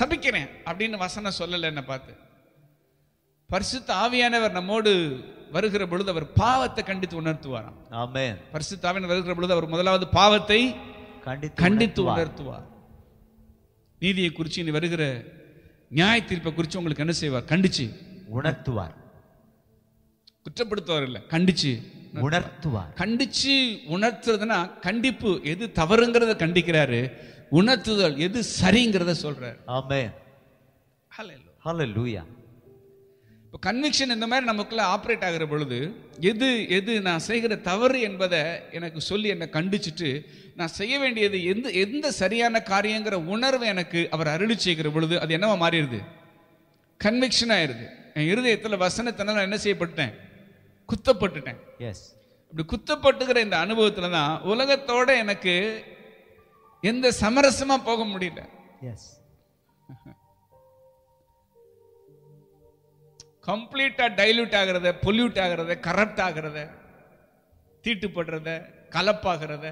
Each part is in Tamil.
சபிக்கிறேன் அப்படின்னு வசனம் சொல்லலை என்ன பார்த்து பரிசுத்த ஆவியானவர் நம்மோடு வருகிற பொழுது அவர் பாவத்தை கண்டித்து உணர்த்துவாராம் ஆமென் பரிசுத்த ஆவியானவர் வருகிற பொழுது அவர் முதலாவது பாவத்தை கண்டித்து கண்டித்து உணர்த்துவார். உணர்த்துவார் நீதியை குறித்து இனி வருகிற நியாய தீர்ப்பை குறித்து உங்களுக்கு என்ன செய்வார் கண்டிச்சு உணர்த்துவார் குற்றப்படுத்துவார் இல்ல கண்டிச்சு உணர்த்துவார் கண்டிச்சு உணர்த்துறதுன்னா கண்டிப்பு எது தவறுங்கிறத கண்டிக்கிறாரு உணர்த்துதல் எது சரிங்கிறத சொல்றாரு ஆமென் Hallelujah. ஹalleluya இப்போ கன்விக்ஷன் இந்த மாதிரி நமக்குள்ள ஆப்ரேட் ஆகிற பொழுது எது எது நான் செய்கிற தவறு என்பதை எனக்கு சொல்லி என்னை கண்டிச்சுட்டு நான் செய்ய வேண்டியது எந்த எந்த சரியான காரியங்கிற உணர்வை எனக்கு அவர் அருளி செய்கிற பொழுது அது என்னவா மாறிடுது கன்விக்ஷன் ஆயிருது என் இருதயத்தில் வசனத்தினால நான் என்ன செய்யப்பட்டேன் குத்தப்பட்டுட்டேன் எஸ் இப்படி குத்தப்பட்டுக்கிற இந்த அனுபவத்துல தான் உலகத்தோட எனக்கு எந்த சமரசமா போக முடியல எஸ் கம்ப்ளீட்டா டைல்யூட் ஆகிறத பொல்யூட் ஆகிறத கரப்ட் ஆகிறத தீட்டுப்படுறத கலப்பாகிறத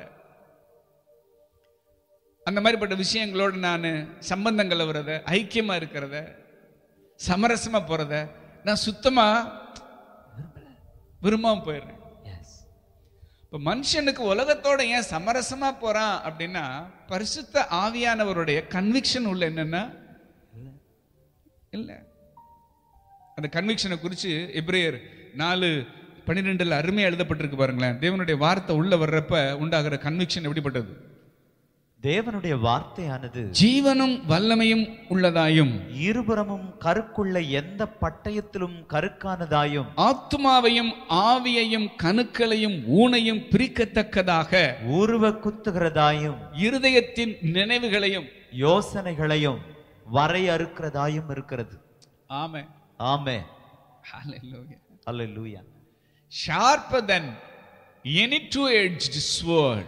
அந்த மாதிரிப்பட்ட விஷயங்களோடு நான் சம்பந்தங்கள் வரத ஐக்கியமா இருக்கிறத சமரசமா போறத நான் சுத்தமா விரும்பாம போயிடுறேன் எஸ் இப்போ மனுஷனுக்கு உலகத்தோட ஏன் சமரசமா போறான் அப்படின்னா பரிசுத்த ஆவியானவருடைய கன்விக்ஷன் உள்ள என்னன்னா இல்ல அந்த கன்விக்ஷனை குறித்து எப்ரேயர் நாலு பன்னிரெண்டுல அருமையா எழுதப்பட்டிருக்கு பாருங்களேன் தேவனுடைய வார்த்தை உள்ள வர்றப்ப உண்டாகிற கன்விக்ஷன் எப்படிப்பட்டது தேவனுடைய வார்த்தையானது ஜீவனும் வல்லமையும் உள்ளதாயும் இருபுறமும் கருக்குள்ள எந்த பட்டயத்திலும் கருக்கானதாயும் ஆத்துமாவையும் ஆவியையும் கணுக்களையும் ஊனையும் பிரிக்கத்தக்கதாக உருவ குத்துகிறதாயும் இருதயத்தின் நினைவுகளையும் யோசனைகளையும் வரையறுக்கிறதாயும் இருக்கிறது ஆமே ஆமே Hallelujah. அல்லேலூயா sharper than any two-edged sword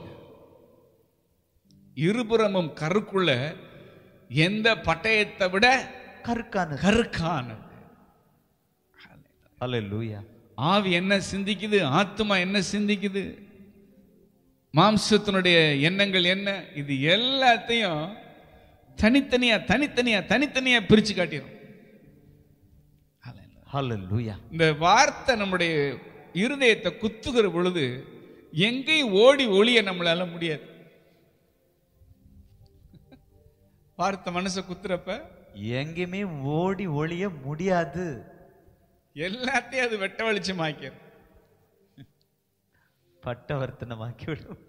இருபுறமும் கருக்குள்ள எந்த பட்டயத்தை விட கருக்கானது கருக்கானது அல்லேலூயா ஆவி என்ன சிந்திக்குது ஆத்மா என்ன சிந்திக்குது மாம்சத்தினுடைய எண்ணங்கள் என்ன இது எல்லாத்தையும் தனித்தனியா தனித்தனியா தனித்தனியா பிரிச்சு காட்டிடும் அல்லேலூயா இந்த வார்த்தை நம்முடைய இருதயத்தை குத்துகிற பொழுது எங்கேயும் ஓடி ஒளிய நம்மளால முடியாது வார்த்தை மனசை குத்துறப்ப எங்கேயுமே ஓடி ஒளிய முடியாது எல்லாத்தையும் அது வெட்ட வெளிச்சமாக்கிடும் பட்டவர்த்தனமாக்கி விடும்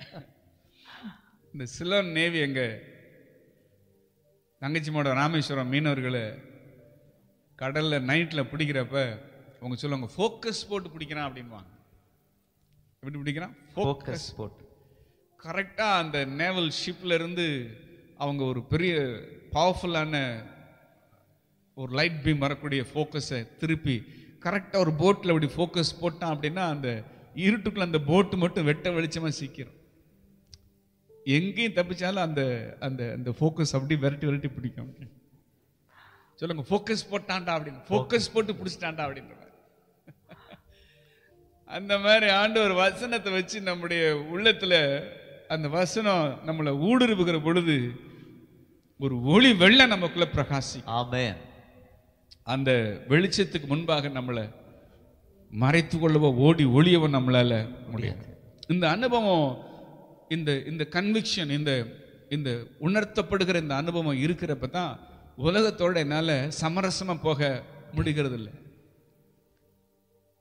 இந்த சிலோன் நேவி எங்க தங்கச்சிமோட ராமேஸ்வரம் மீனவர்களை கடல்ல நைட்ல பிடிக்கிறப்ப அவங்க சொல்லுவாங்க ஃபோக்கஸ் போட்டு பிடிக்கிறான் அப்படின்வாங்க எப்படி பிடிக்கிறான் ஃபோக்கஸ் போட்டு கரெக்டா அந்த நேவல் ஷிப்ல இருந்து அவங்க ஒரு பெரிய பவர்ஃபுல்லான ஒரு லைட் பீம் வரக்கூடிய ஃபோக்கஸை திருப்பி கரெக்டாக ஒரு போட்டில் அப்படி ஃபோக்கஸ் போட்டான் அப்படின்னா அந்த இருட்டுக்குள்ள அந்த போட்டு மட்டும் வெட்ட வெளிச்சமா சிக்கிரும் எங்கேயும் தப்பிச்சாலும் அந்த அந்த அந்த ஃபோக்கஸ் அப்படி விரட்டி விரட்டி பிடிக்கும் சொல்லுங்க ஃபோக்கஸ் போட்டான்டா அப்படின்னு ஃபோக்கஸ் போட்டு பிடிச்சிட்டான்டா அப்படின்ற மாதிரி. அந்த மாதிரி ஆண்டவர் வசனத்தை வச்சு நம்முடைய உள்ளத்துல அந்த வசனம் நம்மளை ஊடுருவுகிற பொழுது ஒரு ஒளி வெள்ளம் நமக்குள்ள பிரகாசி ஆமென் அந்த வெளிச்சத்துக்கு முன்பாக நம்மளை மறைத்து கொள்ளவோ ஓடி ஒளியவோ நம்மளால முடியாது இந்த அனுபவம் இந்த இந்த கன்விக்ஷன் இந்த இந்த உணர்த்தப்படுகிற இந்த அனுபவம் இருக்கிறப்ப தான் உலகத்தோட என்னால சமரசமா போக முடிகிறது இல்லை